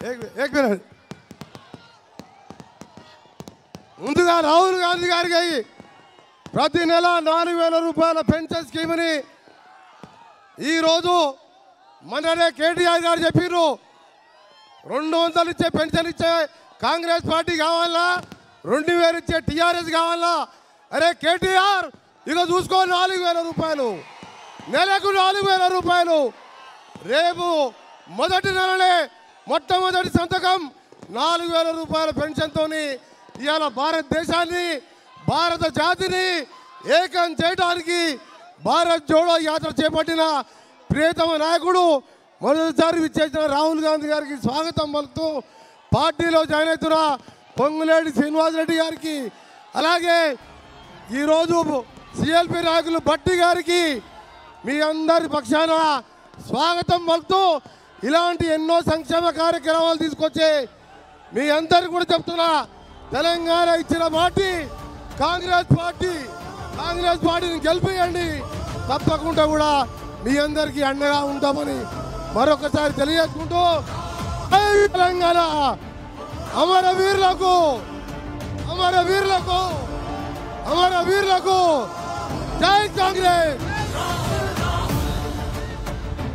ఏక్ ఏక్ minute ముందుగా రాహుల్ గాంధీ గారికి ప్రతి నెల నాలుగు వేల రూపాయల పెన్షన్ స్కీమ్ని ఈరోజు మననే కేటీఆర్ గారు చెప్పిర్రు రెండు వందలు ఇచ్చే పెన్షన్ ఇచ్చే కాంగ్రెస్ పార్టీ కావాలా రెండు వేలు ఇచ్చే టీఆర్ఎస్ కావాలా అరే కేటీఆర్ ఇక చూసుకో నాలుగు వేల రూపాయలు నెలకు నాలుగు వేల రూపాయలు రేపు మొదటి నెలనే మొట్టమొదటి సంతకం నాలుగు వేల రూపాయల పెన్షన్తోని ఇవాళ భారతదేశాన్ని భారత జాతిని ఏకం చేయడానికి భారత్ జోడో యాత్ర చేపట్టిన ప్రియతమ నాయకుడు మొదటిసారి విచ్చేసిన రాహుల్ గాంధీ గారికి స్వాగతం పలుకుతూ పార్టీలో జాయిన్ అవుతున్న పొంగులేటి శ్రీనివాసరెడ్డి గారికి అలాగే ఈరోజు సిఎల్పి నాయకులు భట్టి గారికి మీ అందరి పక్షాన స్వాగతం పలుకుతూ ఇలాంటి ఎన్నో సంక్షేమ కార్యక్రమాలు తీసుకొచ్చే మీ అందరికి కూడా చెప్తున్నా తెలంగాణ ఇచ్చిన పార్టీ కాంగ్రెస్ పార్టీ కాంగ్రెస్ పార్టీని గెలిపియండి తప్పకుండా కూడా మీ అందరికీ అండగా ఉంటామని మరొకసారి తెలియజేసుకుంటూ జై తెలంగాణ అమర వీరులకు అమర వీరులకు అమర వీరులకు జై కాంగ్రెస్